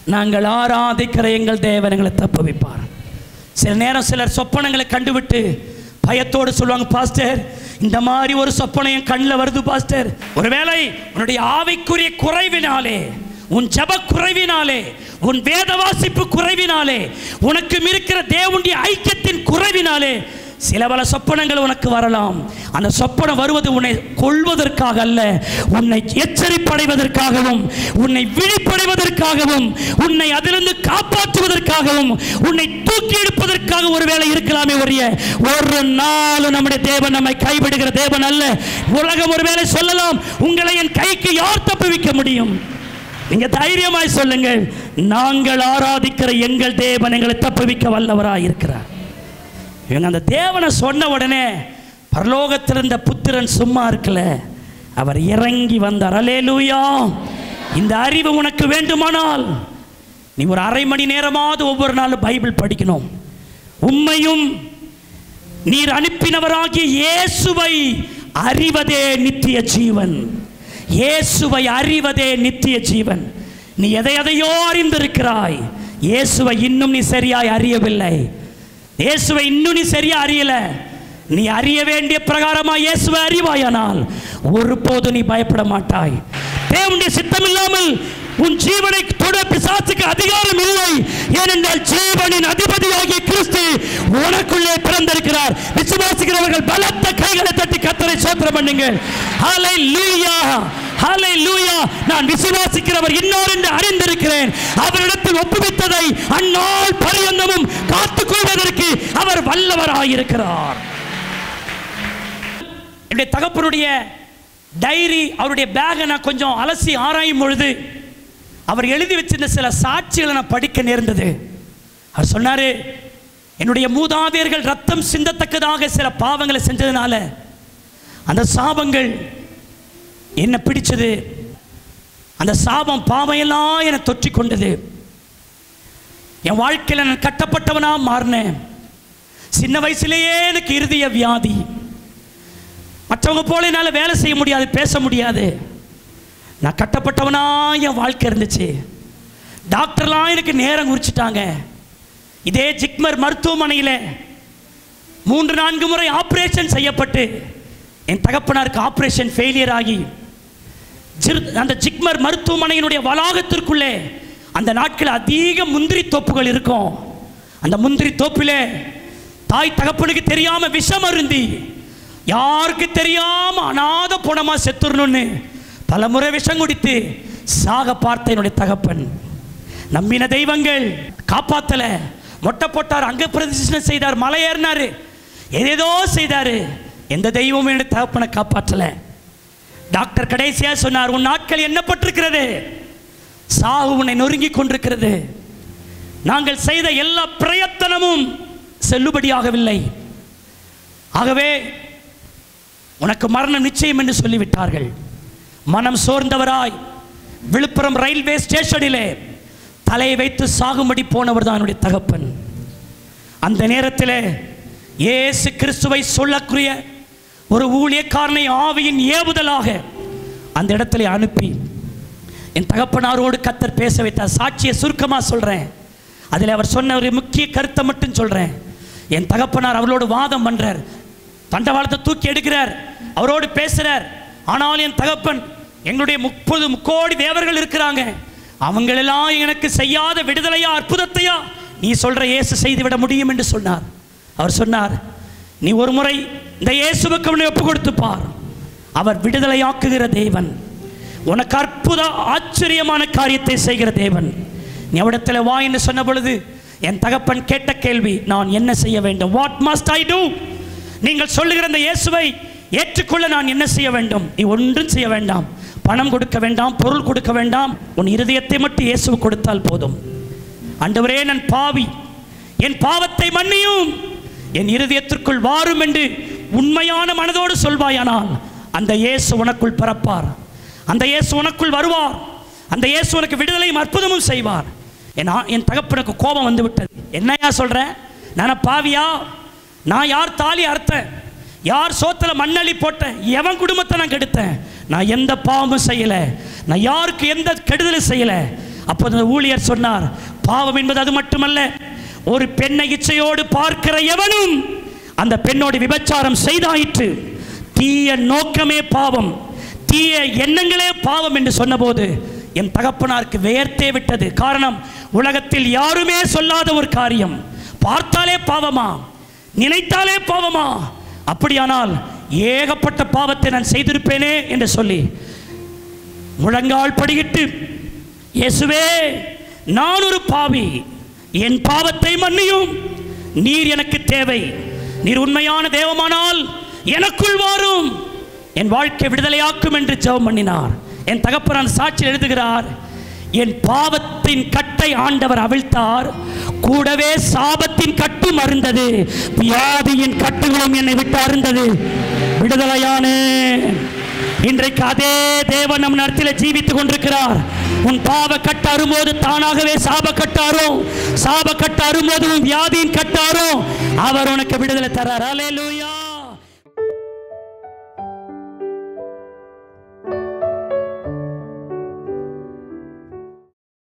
நாங்கள் ஆராதிக்கிற எங்கள் தேவன் எங்களை தப்புவிப்பார் சில நேரம் சிலர் சொப்பனங்களை கண்டுவிட்டு பயத்தோடு சொல்லுவாங்க பாஸ்டர் இந்த மாதிரி ஒரு சொப்பனம் என் கண்ணில் வருது பாஸ்டர் ஒருவேளை உன்னுடைய ஆவிக்குரிய குறைவினாலே உன் ஜப குறைவினாலே உன் வேத வாசிப்பு குறைவினாலே உனக்கு இருக்கிற தேவனுடைய ஐக்கியத்தின் குறைவினாலே சில பல சொப்பனங்கள் உனக்கு வரலாம் அந்த சொப்பனம் வருவது உன்னை கொள்வதற்காக அல்ல உன்னை எச்சரிப்படைவதற்காகவும் உன்னை விழிப்படைவதற்காகவும் உன்னை அதிலிருந்து காப்பாற்றுவதற்காகவும் உன்னை தூக்கி எடுப்பதற்காக ஒருவேளை இருக்கலாமே ஒழிய ஒரு நாளும் நம்முடைய தேவன் நம்மை கைவிடுகிற தேவன் அல்ல உலகம் ஒருவேளை சொல்லலாம் உங்களை என் கைக்கு யார் தப்புவிக்க முடியும் நீங்க தைரியமாய் சொல்லுங்கள் நாங்கள் ஆராதிக்கிற எங்கள் தேவன் எங்களை தப்புவிக்க வல்லவராய் இருக்கிறார் இவங்க அந்த தேவனை சொன்ன உடனே பரலோகத்தில் இருந்த புத்திரன் சும்மா இருக்கல அவர் இறங்கி வந்தார் அலேலூயா இந்த அறிவு உனக்கு வேண்டுமானால் நீ ஒரு அரை மணி நேரமாவது ஒவ்வொரு நாளும் பைபிள் படிக்கணும் உண்மையும் நீர் அனுப்பினவராகிய இயேசுவை அறிவதே நித்திய ஜீவன் இயேசுவை அறிவதே நித்திய ஜீவன் நீ எதை எதையோ அறிந்திருக்கிறாய் இயேசுவை இன்னும் நீ சரியாய் அறியவில்லை இயேசுவை இன்னும் நீ சரியா அறியல நீ அறிய வேண்டிய பிரகாரமா இயேசுவை அறிவாயானால் ஒருபோதும் நீ பயப்பட மாட்டாய் தேவனுடைய சித்தம் இல்லாமல் உன் ஜீவனை தொட பிசாசுக்கு அதிகாரம் இல்லை ஏனென்றால் ஜீவனின் அதிபதியாகிய கிறிஸ்து உனக்குள்ளே பிறந்திருக்கிறார் விசுவாசிக்கிறவர்கள் பலத்த கைகளை தட்டி கத்தரை சோத்திரம் பண்ணுங்கள் ஹalleluya ஹalleluya நான் விசுவாசிக்கிறவர் இன்னார் என்று அறிந்திருக்கிறேன் அவரிடத்தில் ஒப்புவித்ததை அந்நாள் பரியந்தமும் காத்துக்கொள்வதற்கு அவர் வல்லவராயிருக்கிறார் என்னுடைய தகப்பனுடைய டைரி அவருடைய பேகை நான் கொஞ்சம் அலசி ஆராயும் பொழுது அவர் எழுதி வச்சிருந்த சில சாட்சிகளை நான் படிக்க நேர்ந்தது அவர் சொன்னாரு என்னுடைய மூதாதையர்கள் ரத்தம் சிந்தத்தக்கதாக சில பாவங்களை செஞ்சதுனால அந்த சாபங்கள் என்ன பிடிச்சது அந்த சாபம் பாவையெல்லாம் என்னை தொற்றி கொண்டது என் வாழ்க்கையில் நான் கட்டப்பட்டவனா மாறினேன் சின்ன வயசுலேயே எனக்கு இருதய வியாதி மற்றவங்க போல என்னால் வேலை செய்ய முடியாது பேச முடியாது நான் கட்டப்பட்டவனா என் வாழ்க்கை இருந்துச்சு டாக்டர்லாம் எனக்கு நேரம் குறிச்சிட்டாங்க இதே ஜிக்மர் மருத்துவமனையில் மூன்று நான்கு முறை ஆப்ரேஷன் செய்யப்பட்டு என் தகப்பனாருக்கு ஆப்ரேஷன் ஃபெயிலியர் ஆகி ஜிர்- அந்த ஜிக்மர் மருத்துவமனையினுடைய வளாகத்திற்குள்ளே அந்த நாட்கள் அதிக முந்திரி தோப்புகள் இருக்கும் அந்த முந்திரி தோப்பிலே தாய் தகப்பனுக்கு தெரியாம விஷம் அருந்தி யாருக்கு தெரியாம அனாத புணமா செத்துறணும்னு பல முறை விஷம் குடித்து சாக பார்த்த என்னுடைய தகப்பன் நம்பின தெய்வங்கள் காப்பாத்தல மொட்டை போட்டார் அங்க பிரதிஷ்டம் செய்தார் மலை ஏறினாரு ஏதேதோ செய்தாரு எந்த தெய்வமும் என்னுடைய தகப்பனை காப்பாற்றல டாக்டர் கடைசியா சொன்னார் உன் நாட்கள் எண்ணப்பட்டிருக்கிறது சாவு உன்னை நொறுங்கி கொண்டிருக்கிறது நாங்கள் செய்த எல்லா பிரயத்தனமும் செல்லுபடியாகவில்லை ஆகவே உனக்கு மரணம் நிச்சயம் என்று சொல்லிவிட்டார்கள் மனம் சோர்ந்தவராய் விழுப்புரம் ரயில்வே ஸ்டேஷனிலே தலையை வைத்து சாகும்படி போனவர் தான் என்னுடைய தகப்பன் அந்த நேரத்தில் இயேசு கிறிஸ்துவை சொல்லக்கூடிய ஒரு ஊழியக்காரனை ஆவியின் ஏவுதலாக அந்த இடத்துல அனுப்பி என் தகப்பனாரோடு கத்தர் பேச வைத்தார் சாட்சியை சுருக்கமாக சொல்கிறேன் அதில் அவர் சொன்ன ஒரு முக்கிய கருத்தை மட்டும் சொல்கிறேன் என் தகப்பனார் அவரோடு வாதம் பண்ணுறார் தண்டவாளத்தை தூக்கி எடுக்கிறார் அவரோடு பேசுகிறார் ஆனால் என் தகப்பன் எங்களுடைய முப்பது முக்கோடி தேவர்கள் இருக்கிறாங்க அவங்களெல்லாம் எனக்கு செய்யாத விடுதலையா அற்புதத்தையா நீ சொல்ற இயேசு செய்து விட முடியும் என்று சொன்னார் அவர் சொன்னார் நீ ஒரு முறை இந்த இயேசுவுக்கு அவனை ஒப்பு கொடுத்து பார் அவர் விடுதலையாக்குகிற தேவன் உனக்கு அற்புத ஆச்சரியமான காரியத்தை செய்கிற தேவன் நீ அவரிடத்தில் வா என்று சொன்ன பொழுது என் தகப்பன் கேட்ட கேள்வி நான் என்ன செய்ய வேண்டும் வாட் மஸ்ட் ஐ டூ நீங்கள் சொல்லுகிற இந்த இயேசுவை ஏற்றுக்கொள்ள நான் என்ன செய்ய வேண்டும் நீ ஒன்றும் செய்ய வேண்டாம் பணம் கொடுக்க வேண்டாம் பொருள் கொடுக்க வேண்டாம் உன் இருதயத்தை மட்டும் இயேசு கொடுத்தால் போதும் ஆண்டவரே நான் பாவி என் பாவத்தை மன்னியும் என் இருதயத்திற்குள் வாரும் என்று உண்மையான மனதோடு சொல்வாயானால் அந்த இயேசு உனக்குள் பிறப்பார் அந்த இயேசு உனக்குள் வருவார் அந்த இயேசு உனக்கு விடுதலையும் அற்புதமும் செய்வார் என் ஆ- என் தகப்பனுக்கு கோபம் வந்து விட்டது என்னையா சொல்றேன் நான் பாவியா நான் யார் தாலி அறுத்தேன் யார் சோத்துல மண்ணள்ளி போட்டேன் எவன் குடும்பத்தை நான் கெடுத்தேன் நான் எந்த பாவமும் செய்யல நான் யாருக்கு எந்த கெடுதலும் செய்யல அப்போது அந்த ஊழியர் சொன்னார் பாவம் என்பது அது மட்டுமல்ல ஒரு பெண்ணை இச்சையோடு பார்க்கிற எவனும் அந்த பெண்ணோடு விபச்சாரம் செய்தாயிற்று தீய நோக்கமே பாவம் தீய எண்ணங்களே பாவம் என்று சொன்னபோது என் தகப்பனாருக்கு வேர்த்தே விட்டது காரணம் உலகத்தில் யாருமே சொல்லாத ஒரு காரியம் பார்த்தாலே பாவமா நினைத்தாலே பாவமா அப்படியானால் ஏகப்பட்ட பாவத்தை நான் செய்திருப்பேனே என்று சொல்லி முழங்கால் படியிட்டு இயேசுவே நான் ஒரு பாவி என் பாவத்தை மன்னியும் நீர் எனக்கு தேவை நீர் உண்மையான தேவமானால் எனக்குள் வாரும் என் வாழ்க்கை விடுதலையாக்கும் என்று ஜெபம் பண்ணினார் என் தகப்பனான் சாட்சியில் எழுதுகிறார் என் பாவத்தின் கட்டை ஆண்டவர் அவிழ்த்தார் கூடவே சாபத்தின் கட்டும் அருந்தது வியாதியின் கட்டுகளும் என்னை விட்டு அருந்தது விடுதலையானே இன்றைக்கு அதே தேவன் நம் நேரத்தில் ஜீவித்துக் கொண்டிருக்கிறார் உன் பாவ கட்டு அரும்போது தானாகவே சாப கட்டாரும் சாப கட்டு அரும்போது உன் வியாதியின் கட்டாரும் அவர் உனக்கு விடுதலை தரார் அல்லேலூயா